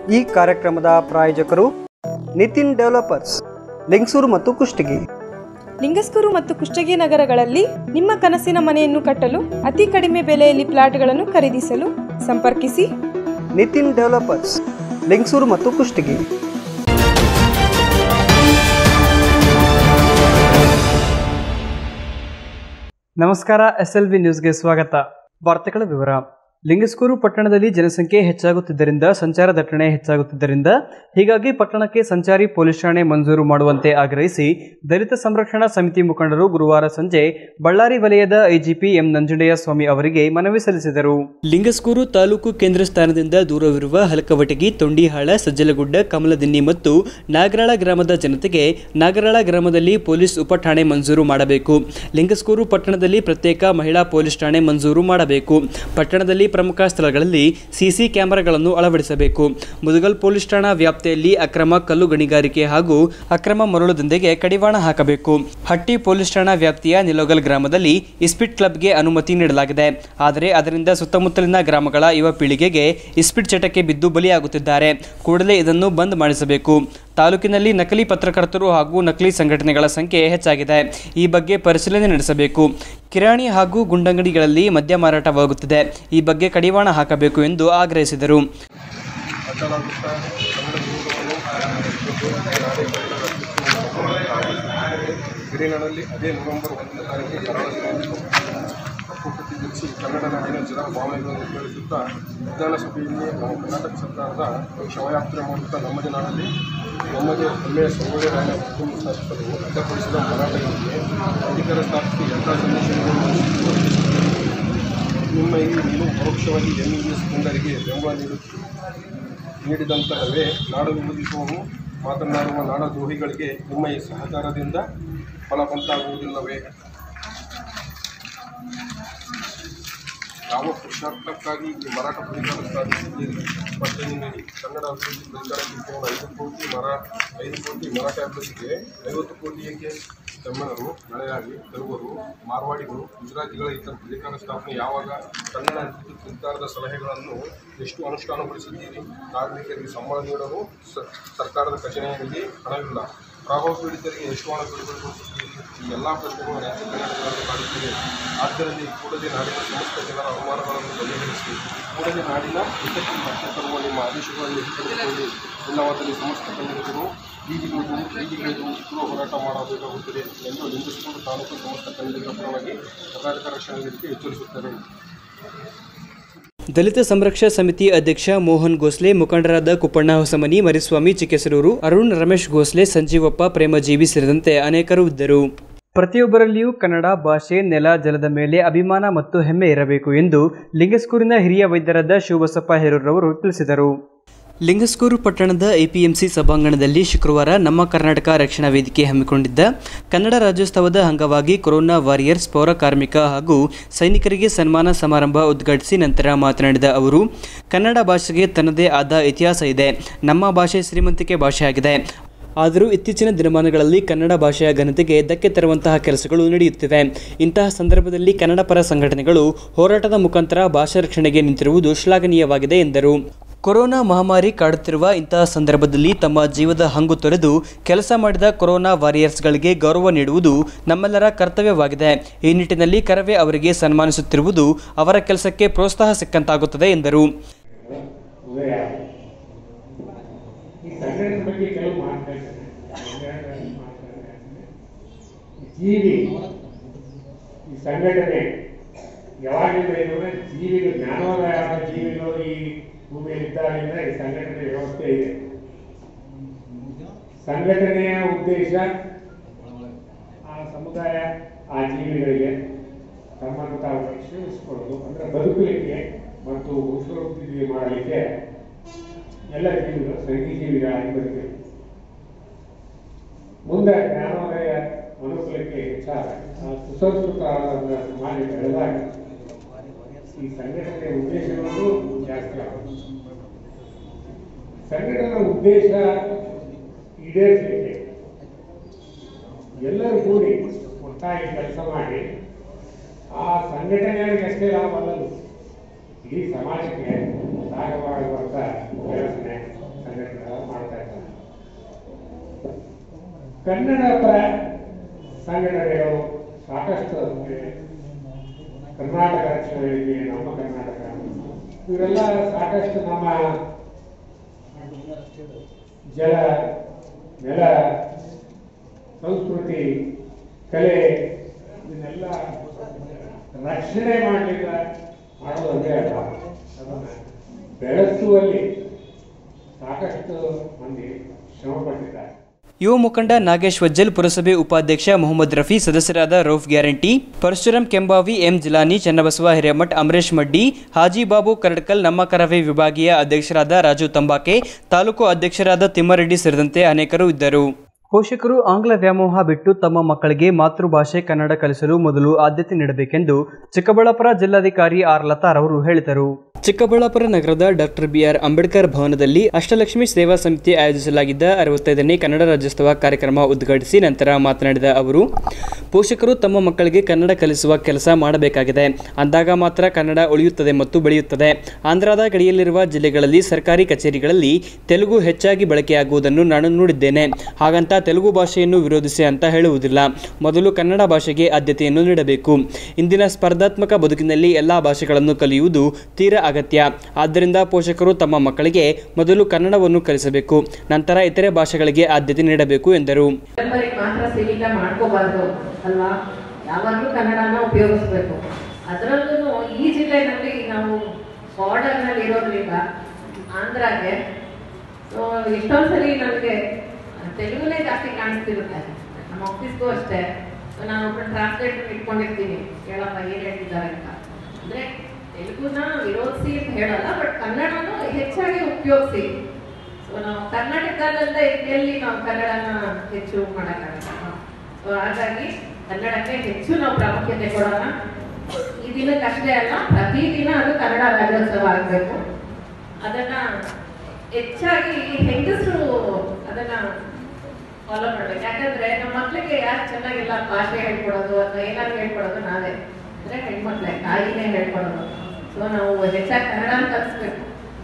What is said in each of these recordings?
ಈ ಕಾರ್ಯಕ್ರಮದ ಪ್ರಾಯೋಜಕರು ನಿತಿನ್ ಡೆವಲಪರ್ಸ್ ಲಿಂಗಸೂರು ಮತ್ತು ಕುಷ್ಟಗಿ ಲಿಂಗಸ್ಕೂರು ಮತ್ತು ಕುಷ್ಟಗಿ ನಗರಗಳಲ್ಲಿ ನಿಮ್ಮ ಕನಸಿನ ಮನೆಯನ್ನು ಕಟ್ಟಲು ಅತಿ ಕಡಿಮೆ ಬೆಲೆಯಲ್ಲಿ ಪ್ಲಾಟ್ಗಳನ್ನು ಖರೀದಿಸಲು ಸಂಪರ್ಕಿಸಿ ನಿತಿನ್ ಡೆವಲಪರ್ಸ್ ಲಿಂಗಸೂರು ಮತ್ತು ಕುಷ್ಟಗಿ ನಮಸ್ಕಾರ ಎಸ್ ಎಲ್ ವಿ ನ್ಯೂಸ್ಗೆ ಸ್ವಾಗತ ವಾರ್ತೆಗಳ ವಿವರ ಲಿಂಗಸ್ಕೂರು ಪಟ್ಟಣದಲ್ಲಿ ಜನಸಂಖ್ಯೆ ಹೆಚ್ಚಾಗುತ್ತಿದ್ದರಿಂದ ಸಂಚಾರ ದಟ್ಟಣೆ ಹೆಚ್ಚಾಗುತ್ತಿದ್ದರಿಂದ ಹೀಗಾಗಿ ಪಟ್ಟಣಕ್ಕೆ ಸಂಚಾರಿ ಪೊಲೀಸ್ ಠಾಣೆ ಮಂಜೂರು ಮಾಡುವಂತೆ ಆಗ್ರಹಿಸಿ ದಲಿತ ಸಂರಕ್ಷಣಾ ಸಮಿತಿ ಮುಖಂಡರು ಗುರುವಾರ ಸಂಜೆ ಬಳ್ಳಾರಿ ವಲಯದ ಐಜಿಪಿ ಎಂ ನಂಜುಂಡಯ್ಯ ಸ್ವಾಮಿ ಅವರಿಗೆ ಮನವಿ ಸಲ್ಲಿಸಿದರು ಲಿಂಗಸ್ಕೂರು ತಾಲೂಕು ಕೇಂದ್ರ ಸ್ಥಾನದಿಂದ ದೂರವಿರುವ ಹಲಕವಟಗಿ ತೊಂಡಿಹಾಳ ಸಜ್ಜಲಗುಡ್ಡ ಕಮಲದಿನ್ನಿ ಮತ್ತು ನಾಗರಾಳ ಗ್ರಾಮದ ಜನತೆಗೆ ನಾಗರಾಳ ಗ್ರಾಮದಲ್ಲಿ ಪೊಲೀಸ್ ಉಪ ಠಾಣೆ ಮಂಜೂರು ಮಾಡಬೇಕು ಲಿಂಗಸ್ಕೂರು ಪಟ್ಟಣದಲ್ಲಿ ಪ್ರತ್ಯೇಕ ಮಹಿಳಾ ಪೊಲೀಸ್ ಠಾಣೆ ಮಂಜೂರು ಮಾಡಬೇಕು ಪಟ್ಟಣದಲ್ಲಿ ಪ್ರಮುಖ ಸ್ಥಳಗಳಲ್ಲಿ ಸಿಸಿ ಕ್ಯಾಮೆರಾಗಳನ್ನು ಅಳವಡಿಸಬೇಕು ಮುದಗಲ್ ಪೊಲೀಸ್ ಠಾಣಾ ವ್ಯಾಪ್ತಿಯಲ್ಲಿ ಅಕ್ರಮ ಕಲ್ಲು ಗಣಿಗಾರಿಕೆ ಹಾಗೂ ಅಕ್ರಮ ಮರಳು ದಂಧೆಗೆ ಕಡಿವಾಣ ಹಾಕಬೇಕು ಹಟ್ಟಿ ಪೊಲೀಸ್ ಠಾಣಾ ವ್ಯಾಪ್ತಿಯ ನಿಲೋಗಲ್ ಗ್ರಾಮದಲ್ಲಿ ಇಸ್ಪಿಟ್ ಕ್ಲಬ್ಗೆ ಅನುಮತಿ ನೀಡಲಾಗಿದೆ ಆದರೆ ಅದರಿಂದ ಸುತ್ತಮುತ್ತಲಿನ ಗ್ರಾಮಗಳ ಯುವ ಪೀಳಿಗೆಗೆ ಇಸ್ಪಿಟ್ ಚಟಕ್ಕೆ ಬಿದ್ದು ಬಲಿಯಾಗುತ್ತಿದ್ದಾರೆ ಕೂಡಲೇ ಇದನ್ನು ಬಂದ್ ಮಾಡಿಸಬೇಕು ತಾಲೂಕಿನಲ್ಲಿ ನಕಲಿ ಪತ್ರಕರ್ತರು ಹಾಗೂ ನಕಲಿ ಸಂಘಟನೆಗಳ ಸಂಖ್ಯೆ ಹೆಚ್ಚಾಗಿದೆ ಈ ಬಗ್ಗೆ ಪರಿಶೀಲನೆ ನಡೆಸಬೇಕು ಕಿರಾಣಿ ಹಾಗೂ ಗುಂಡಂಗಡಿಗಳಲ್ಲಿ ಮದ್ಯ ಮಾರಾಟವಾಗುತ್ತಿದೆ ಈ ಬಗ್ಗೆ ಕಡಿವಾಣ ಹಾಕಬೇಕು ಎಂದು ಆಗ್ರಹಿಸಿದರು ಮಾತನಾಡುತ್ತಾ ಕನ್ನಡ ನುಡಿಗಳನ್ನು ಹಿರಿಯನಲ್ಲಿ ಅದೇ ನವೆಂಬರ್ ಒಂದನೇ ತಾರೀಕು ಕರಾಳ ಕಪ್ಪು ಕಟ್ಟಿ ಧರಿಸಿ ಕನ್ನಡ ನಾಡಿನ ಜನ ಭಾವನೆಗಳನ್ನು ಬೆಳೆಸುತ್ತಾ ವಿಧಾನಸಭೆಯಲ್ಲಿ ನಮ್ಮ ಕರ್ನಾಟಕ ಸರ್ಕಾರದ ಶವಯಾತ್ರೆ ಮಾಡುತ್ತಾ ನಮ್ಮದೇ ನಾಡಲ್ಲಿ ನಮ್ಮದೇ ಹೆಮ್ಮೆಯ ಸಂಗೊಳ್ಳಿ ರಾಯಣ್ಣ ಕುಟುಂಬ ಸ್ಥಾಪಿಸಲು ಅಡ್ಡಪಡಿಸಿದ ಹೋರಾಟಗಳಿಗೆ ಅಧಿಕಾರ ಸ್ಥಾಪಿಸಿ ಎಲ್ಲ ಸಂದೇಶಗಳನ್ನು ನಿಮ್ಮ ಈ ನೀವು ಪರೋಕ್ಷವಾಗಿ ಎಂ ಇ ಎಸ್ ಮುಖಂಡರಿಗೆ ಬೆಂಬಲ ನೀಡುತ್ತೀರಿ ನೀಡಿದಂತಹವೇ ನಾಡು ವಿಭಜಿಸುವವು ಮಾತನಾಡುವ ನಾಡದ್ರೋಹಿಗಳಿಗೆ ನಿಮ್ಮ ಈ ಸಹಕಾರದಿಂದ ಫಲವಂತಾಗುವುದಿಲ್ಲವೇ ಯಾವ ಪುರುಷಾರ್ಥಕ್ಕಾಗಿ ಈ ಮರಾಠ ಪರಿಹಾರ ಸಾಧಿಸಿದ್ದೀರಿ ಸ್ಪಷ್ಟನೆ ನೀಡಿ ಕನ್ನಡ ಅಭಿವೃದ್ಧಿ ಪರಿಹಾರಕ್ಕೆ ಕೇವಲ ಐದು ಕೋಟಿ ಮರ ಐದು ಕೋಟಿ ಮರಾಠ ಅಭಿವೃದ್ಧಿಗೆ ಐವತ್ತು ಕೋಟಿ ಏಕೆ ತಮಿಳರು ಮಲಯಾಳಿ ತೆಲುಗರು ಮಾರ್ವಾಡಿಗಳು ಗುಜರಾತಿಗಳ ಇತರ ಪ್ರಾಧಿಕಾರ ಸ್ಥಾಪನೆ ಯಾವಾಗ ಕನ್ನಡ ಅಭಿವೃದ್ಧಿ ನಿರ್ಧಾರದ ಸಲಹೆಗಳನ್ನು ಎಷ್ಟು ಅನುಷ್ಠಾನಗೊಳಿಸಿದ್ದೀರಿ ಕಾರ್ಮಿಕರಿಗೆ ಸಂಬಳ ನೀಡಲು ಸ- ಸರ್ಕಾರದ ಖಜಾನೆಯಲ್ಲಿ ಹಣವಿಲ್ಲ ಪ್ರಭಾವ ಪೀಡಿತರಿಗೆ ಎಷ್ಟು ಹಣ ಬಿಡುಗಡೆಗೊಳಿಸುತ್ತೀರಿ ಈ ಎಲ್ಲ ಪ್ರಶ್ನೆಗಳು ರಾಜ್ಯ ಕನ್ನಡಗಳಲ್ಲಿ ಕಾಡುತ್ತಿವೆ ಆದ್ದರಿಂದ ಈ ಕೂಡಲೇ ನಾಡಿನ ಸಮಸ್ತ ಜನರ ಅನುಮಾನಗಳನ್ನು ಬಗೆಹರಿಸಿ ಕೂಡಲೇ ನಾಡಿನ ಹಿತಕ್ಕೆ ಮತ್ತೆ ತರುವ ನಿಮ್ಮ ಆದೇಶಗಳನ್ನು ಹಿಂತೆಗೆದುಕೊಳ್ಳಿ ಇಲ್ಲವಾದಲ್ಲಿ ಸಮಸ್ತ ಕನ್ನಡಿಗರು ಬೀದಿಗಳಿಗೂ ಬೀದಿಗಳಿಗೂ ಉಗ್ರ ಹೋರಾಟ ಮಾಡಬೇಕಾಗುತ್ತದೆ ಎಂದು ಲಿಂಗಸ್ಕೂರು ತಾಲೂಕು ಸಮಸ್ತ ಕನ್ನಡಿಗರ ಪರವಾಗಿ ಕರ್ನಾಟಕ ರಕ್ಷಣಾ ವೇದಿಕೆ ಎಚ್ಚರಿಸುತ್ತದೆ ದಲಿತ ಸಂರಕ್ಷಾ ಸಮಿತಿ ಅಧ್ಯಕ್ಷ ಮೋಹನ್ ಗೋಸ್ಲೆ ಮುಖಂಡರಾದ ಕುಪ್ಪಣ್ಣ ಹೊಸಮನಿ ಮರಿಸ್ವಾಮಿ ಚಿಕ್ಕಸರೂರು ಅರುಣ್ ರಮೇಶ್ ಗೋಸ್ಲೆ ಸಂಜೀವಪ್ಪ ಪ್ರೇಮಜೀವಿ ಸೇರಿದಂತೆ ಅನೇಕರು ಇದ್ದರು ಪ್ರತಿಯೊಬ್ಬರಲ್ಲಿಯೂ ಕನ್ನಡ ಭಾಷೆ ನೆಲ ಜಲದ ಮೇಲೆ ಅಭಿಮಾನ ಮತ್ತು ಹೆಮ್ಮೆ ಇರಬೇಕು ಎಂದು ಲಿಂಗಸ್ಕೂರಿನ ಹಿರಿಯ ವೈದ್ಯರಾದ ಶಿವಬಸಪ್ಪ ಹೇರೂರವರು ತಿಳಿಸಿದರು ಲಿಂಗಸ್ಕೂರು ಪಟ್ಟಣದ ಎಪಿಎಂಸಿ ಸಭಾಂಗಣದಲ್ಲಿ ಶುಕ್ರವಾರ ನಮ್ಮ ಕರ್ನಾಟಕ ರಕ್ಷಣಾ ವೇದಿಕೆ ಹಮ್ಮಿಕೊಂಡಿದ್ದ ಕನ್ನಡ ರಾಜ್ಯೋತ್ಸವದ ಅಂಗವಾಗಿ ಕೊರೋನಾ ವಾರಿಯರ್ಸ್ ಪೌರ ಕಾರ್ಮಿಕ ಹಾಗೂ ಸೈನಿಕರಿಗೆ ಸನ್ಮಾನ ಸಮಾರಂಭ ಉದ್ಘಾಟಿಸಿ ನಂತರ ಮಾತನಾಡಿದ ಅವರು ಕನ್ನಡ ಭಾಷೆಗೆ ತನ್ನದೇ ಆದ ಇತಿಹಾಸ ಇದೆ ನಮ್ಮ ಭಾಷೆ ಶ್ರೀಮಂತಿಕೆ ಭಾಷೆಯಾಗಿದೆ ಆದರೂ ಇತ್ತೀಚಿನ ದಿನಮಾನಗಳಲ್ಲಿ ಕನ್ನಡ ಭಾಷೆಯ ಘನತೆಗೆ ಧಕ್ಕೆ ತರುವಂತಹ ಕೆಲಸಗಳು ನಡೆಯುತ್ತಿವೆ ಇಂತಹ ಸಂದರ್ಭದಲ್ಲಿ ಕನ್ನಡ ಪರ ಸಂಘಟನೆಗಳು ಹೋರಾಟದ ಮುಖಾಂತರ ಭಾಷಾ ರಕ್ಷಣೆಗೆ ನಿಂತಿರುವುದು ಶ್ಲಾಘನೀಯವಾಗಿದೆ ಎಂದರು ಕೊರೋನಾ ಮಹಾಮಾರಿ ಕಾಡುತ್ತಿರುವ ಇಂತಹ ಸಂದರ್ಭದಲ್ಲಿ ತಮ್ಮ ಜೀವದ ಹಂಗು ತೊರೆದು ಕೆಲಸ ಮಾಡಿದ ಕೊರೋನಾ ವಾರಿಯರ್ಸ್ಗಳಿಗೆ ಗೌರವ ನೀಡುವುದು ನಮ್ಮೆಲ್ಲರ ಕರ್ತವ್ಯವಾಗಿದೆ ಈ ನಿಟ್ಟಿನಲ್ಲಿ ಕರವೇ ಅವರಿಗೆ ಸನ್ಮಾನಿಸುತ್ತಿರುವುದು ಅವರ ಕೆಲಸಕ್ಕೆ ಪ್ರೋತ್ಸಾಹ ಸಿಕ್ಕಂತಾಗುತ್ತದೆ ಎಂದರು ಉದಯ ಈ ಸಂಘಟನೆ ಬಗ್ಗೆ ಕೆಲವು ಮಾತನಾಡ್ತಾರೆ ಮಾತನಾಡ್ತಾರೆ ಜೀವಿ ಈ ಸಂಘಟನೆ ಯಾವಾಗಿಂದ ಏನು ಅಂದ್ರೆ ಜೀವಿಗಳು ಜ್ಞಾನೋದಯವಾದ ಜೀವಿಗಳು ಈ ಭೂಮಿಯಲ್ಲಿ ಇದ್ದಾಗಿಂದ ಈ ಸಂಘಟನೆ ವ್ಯವಸ್ಥೆ ಇದೆ ಸಂಘಟನೆಯ ಉದ್ದೇಶ ಆ ಸಮುದಾಯ ಆ ಜೀವಿಗಳಿಗೆ ತಮ್ಮನ್ನು ತಾವು ರಕ್ಷಿಸಿಕೊಳ್ಳೋದು ಅಂದ್ರೆ ಬದುಕಲಿಕ್ಕೆ ಮತ್ತು ಉಸಿರುವೃತ್ತಿ ಮಾಡಲಿಕ್ಕೆ ಎಲ್ಲ ಜೀವಿಗಳು ಸಂಘಿ ಜೀವಿಗಳಾಗಿ ಬದುಕಬೇಕು ಮುಂದೆ ಜ್ಞಾನೋದಯ ಮನುಕುಲಕ್ಕೆ ಹೆಚ್ಚಾದ ಆ ಸುಸಂಸ್ಕೃತವಾದ ಸಮಾಜ ಬೆಳೆದಾಗ ಈ ಸಂಘಟನೆಯ ಉದ್ದೇಶಗಳು ಜಾಸ್ತಿ ಆಗುತ್ತೆ ಸಂಘಟನೆಯ ಉದ್ದೇಶ ಈಡೇರಿಸಲಿಕ್ಕೆ ಎಲ್ಲರೂ ಕೂಡಿ ಒಟ್ಟಾಗಿ ಕೆಲಸ ಮಾಡಿ ಆ ಸಂಘಟನೆಯವರಿಗೆ ಅಷ್ಟೇ ಲಾಭ ಅಲ್ಲದು ಇಡೀ ಸಮಾಜಕ್ಕೆ ಲಾಭವಾಗುವಂತ ಕೆಲಸನೆ ಕನ್ನಡ ಪರ ಸಂಘಟನೆಗಳು ಸಾಕಷ್ಟು ಇದೆ. ಕರ್ನಾಟಕ ರಕ್ಷಣಾ ವೇದಿಕೆ ನಮ್ಮ ಕರ್ನಾಟಕ ಇವರೆಲ್ಲ ಸಾಕಷ್ಟು ನಮ್ಮ ಜಲ ನೆಲ ಸಂಸ್ಕೃತಿ ಕಲೆ ಇದನ್ನೆಲ್ಲ ರಕ್ಷಣೆ ಮಾಡಲಿಲ್ಲ ಮಾಡೋದು ಒಂದೇ ಅಲ್ಲ ಅದನ್ನು ಬೆಳೆಸುವಲ್ಲಿ ಸಾಕಷ್ಟು ಮಂದಿ ಶ್ರಮ ಪಟ್ಟಿದ್ದಾರೆ ಯುವ ಮುಖಂಡ ನಾಗೇಶ್ ವಜ್ಜಲ್ ಪುರಸಭೆ ಉಪಾಧ್ಯಕ್ಷ ಮೊಹಮ್ಮದ್ ರಫಿ ಸದಸ್ಯರಾದ ರೌಫ್ ಗ್ಯಾರಂಟಿ ಪರಶುರಾಮ್ ಕೆಂಬಾವಿ ಎಂ ಜಿಲಾನಿ ಚನ್ನಬಸವ ಹಿರೇಮಠ್ ಅಮರೇಶ್ ಮಡ್ಡಿ ಹಾಜಿ ಬಾಬು ಕರಡ್ಕಲ್ ನಮ್ಮ ಕರವೇ ವಿಭಾಗೀಯ ಅಧ್ಯಕ್ಷರಾದ ರಾಜು ತಂಬಾಕೆ ತಾಲೂಕು ಅಧ್ಯಕ್ಷರಾದ ತಿಮ್ಮರೆಡ್ಡಿ ಸೇರಿದಂತೆ ಅನೇಕರು ಇದ್ದರು ಪೋಷಕರು ಆಂಗ್ಲ ವ್ಯಾಮೋಹ ಬಿಟ್ಟು ತಮ್ಮ ಮಕ್ಕಳಿಗೆ ಮಾತೃಭಾಷೆ ಕನ್ನಡ ಕಲಿಸಲು ಮೊದಲು ಆದ್ಯತೆ ನೀಡಬೇಕೆಂದು ಚಿಕ್ಕಬಳ್ಳಾಪುರ ಜಿಲ್ಲಾಧಿಕಾರಿ ಆರ್ ಲತಾರವರು ಹೇಳಿದರು ಚಿಕ್ಕಬಳ್ಳಾಪುರ ನಗರದ ಡಾಕ್ಟರ್ ಬಿಆರ್ ಅಂಬೇಡ್ಕರ್ ಭವನದಲ್ಲಿ ಅಷ್ಟಲಕ್ಷ್ಮಿ ಸೇವಾ ಸಮಿತಿ ಆಯೋಜಿಸಲಾಗಿದ್ದ ಅರವತ್ತೈದನೇ ಕನ್ನಡ ರಾಜ್ಯೋತ್ಸವ ಕಾರ್ಯಕ್ರಮ ಉದ್ಘಾಟಿಸಿ ನಂತರ ಮಾತನಾಡಿದ ಅವರು ಪೋಷಕರು ತಮ್ಮ ಮಕ್ಕಳಿಗೆ ಕನ್ನಡ ಕಲಿಸುವ ಕೆಲಸ ಮಾಡಬೇಕಾಗಿದೆ ಅಂದಾಗ ಮಾತ್ರ ಕನ್ನಡ ಉಳಿಯುತ್ತದೆ ಮತ್ತು ಬೆಳೆಯುತ್ತದೆ ಆಂಧ್ರದ ಗಡಿಯಲ್ಲಿರುವ ಜಿಲ್ಲೆಗಳಲ್ಲಿ ಸರ್ಕಾರಿ ಕಚೇರಿಗಳಲ್ಲಿ ತೆಲುಗು ಹೆಚ್ಚಾಗಿ ಬಳಕೆಯಾಗುವುದನ್ನು ನಾನು ನೋಡಿದ್ದೇನೆ ಹಾಗಂತ ತೆಲುಗು ಭಾಷೆಯನ್ನು ವಿರೋಧಿಸಿ ಅಂತ ಹೇಳುವುದಿಲ್ಲ ಮೊದಲು ಕನ್ನಡ ಭಾಷೆಗೆ ಆದ್ಯತೆಯನ್ನು ನೀಡಬೇಕು ಇಂದಿನ ಸ್ಪರ್ಧಾತ್ಮಕ ಬದುಕಿನಲ್ಲಿ ಎಲ್ಲ ಭಾಷೆಗಳನ್ನು ಕಲಿಯುವುದು ತೀರಾ ಅಗತ್ಯ ಆದ್ದರಿಂದ ಪೋಷಕರು ತಮ್ಮ ಮಕ್ಕಳಿಗೆ ಮೊದಲು ಕನ್ನಡವನ್ನು ಕಲಿಸಬೇಕು ನಂತರ ಇತರೆ ಭಾಷೆಗಳಿಗೆ ಆದ್ಯತೆ ನೀಡಬೇಕು ಎಂದರು ಪರಂಪರೆಗೆ ಮಾತ್ರ ಸೀಮಿತ ಮಾಡ್ಕೋಬಾರ್ದು ಅಲ್ವಾ ಯಾವಾಗಲೂ ಕನ್ನಡನ ಉಪಯೋಗಿಸ್ಬೇಕು ಅದರಲ್ಲೂ ಈ ಜಿಲ್ಲೆನಲ್ಲಿ ನಾವು ಬಾರ್ಡರ್ನಲ್ಲಿ ಇರೋದ್ರಿಂದ ಆಂಧ್ರಾಗೆ ಸೊ ಎಷ್ಟೊಂದು ಸರಿ ನನಗೆ ತೆಲುಗುನೇ ಜಾಸ್ತಿ ಕಾಣಿಸ್ತಿರುತ್ತೆ ನಮ್ಮ ಆಫೀಸ್ಗೂ ಅಷ್ಟೇ ಸೊ ನಾನು ಒಬ್ಬರು ಟ್ರಾನ್ಸ್ಲೇಟರ್ ಇಟ್ಕೊಂಡಿರ್ತೀನಿ ಹೇಳಪ್ಪ ಏನು ಹೇಳ್ತಿದ್ದಾರೆ ಅಂತ ಅಂದರೆ ತೆಲುಗುನ ವಿರೋಧಿಸಿ ಅಂತ ಹೇಳಲ್ಲ ಬಟ್ ಕನ್ನಡನೂ ಹೆಚ್ಚಾಗಿ ಉಪಯೋಗಿಸಿ ಸೊ ನಾವು ಕರ್ನಾಟಕದಲ್ಲದೆ ಎಲ್ಲಿ ನಾವು ಕನ್ನಡನ ಹೆಚ್ಚು ಮಾಡೋಕ್ಕಾಗಲ್ಲ ಸೊ ಹಾಗಾಗಿ ಕನ್ನಡಕ್ಕೆ ಹೆಚ್ಚು ನಾವು ಪ್ರಾಮುಖ್ಯತೆ ಕೊಡೋಣ ಈ ದಿನಕ್ಕಷ್ಟೇ ಅಲ್ಲ ಪ್ರತಿದಿನ ಅದು ಕನ್ನಡ ರಾಜ್ಯೋತ್ಸವ ಆಗಬೇಕು ಅದನ್ನ ಹೆಚ್ಚಾಗಿ ಹೆಂಗಸರು ಅದನ್ನ ಫಾಲೋ ಮಾಡ್ಬೇಕು ಯಾಕಂದ್ರೆ ನಮ್ಮ ಮಕ್ಳಿಗೆ ಯಾರು ಚೆನ್ನಾಗಿಲ್ಲ ಭಾಷೆ ಹೇಳ್ಕೊಡೋದು ಅಥವಾ ಏನಾದ್ರು ಹೇಳ್ಕೊಡೋದು ನಾವೇ ಅಂದ್ರೆ ಹೆಣ್ಮಕ್ಳೆ ತಾಯಿನೇ ಹೇಳ್ಕೊಡೋದು ಸೊ ನಾವು ಹೆಚ್ಚಾಗಿ ಕನ್ನಡ ಕಲಿಸ್ಬೇಕು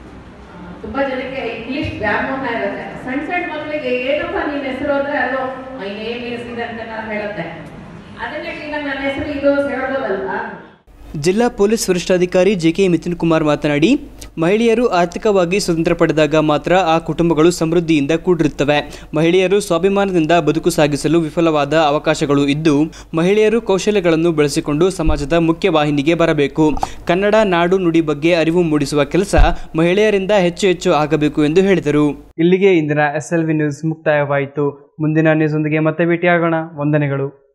ಆ, ತುಂಬಾ ಜನಕ್ಕೆ ಇಂಗ್ಲಿಷ್ ವ್ಯಾಮೋಹ ಇರುತ್ತೆ ಸಣ್ಣ ಸಣ್ಣ ಮಕ್ಕಳಿಗೆ ಏನಪ್ಪ ನಿನ್ನ ಹೆಸರು ಅಂದ್ರೆ ಅದು ಮೈ ನೇಮ್ ಇಸ್ ಇದೆ ಅಂತ ನಾವು ಹೇಳುತ್ತೆ ಅದನ್ನೇ ಈಗ ನನ್ನ ಹೆಸರು ಇದು ಅಂತ ಹೇಳ್ಬೋದಲ್ವಾ ಜಿಲ್ಲಾ ಪೊಲೀಸ್ ವರಿಷ್ಠಾಧಿಕಾರಿ ಜೆಕೆ ಮಿಥುನ್ ಕುಮಾರ್ ಮಾತನಾಡಿ ಮಹಿಳೆಯರು ಆರ್ಥಿಕವಾಗಿ ಸ್ವತಂತ್ರ ಪಡೆದಾಗ ಮಾತ್ರ ಆ ಕುಟುಂಬಗಳು ಸಮೃದ್ಧಿಯಿಂದ ಕೂಡಿರುತ್ತವೆ ಮಹಿಳೆಯರು ಸ್ವಾಭಿಮಾನದಿಂದ ಬದುಕು ಸಾಗಿಸಲು ವಿಫಲವಾದ ಅವಕಾಶಗಳು ಇದ್ದು ಮಹಿಳೆಯರು ಕೌಶಲ್ಯಗಳನ್ನು ಬೆಳೆಸಿಕೊಂಡು ಸಮಾಜದ ಮುಖ್ಯ ವಾಹಿನಿಗೆ ಬರಬೇಕು ಕನ್ನಡ ನಾಡು ನುಡಿ ಬಗ್ಗೆ ಅರಿವು ಮೂಡಿಸುವ ಕೆಲಸ ಮಹಿಳೆಯರಿಂದ ಹೆಚ್ಚು ಹೆಚ್ಚು ಆಗಬೇಕು ಎಂದು ಹೇಳಿದರು ಇಲ್ಲಿಗೆ ಇಂದಿನ ಎಸ್ ಎಲ್ ವಿ ನ್ಯೂಸ್ ಮುಕ್ತಾಯವಾಯಿತು ಮುಂದಿನ ನ್ಯೂಸ್ ಒಂದಿಗೆ ಮತ್ತೆ ಭೇಟಿಯಾಗೋಣ ವಂದನೆಗಳು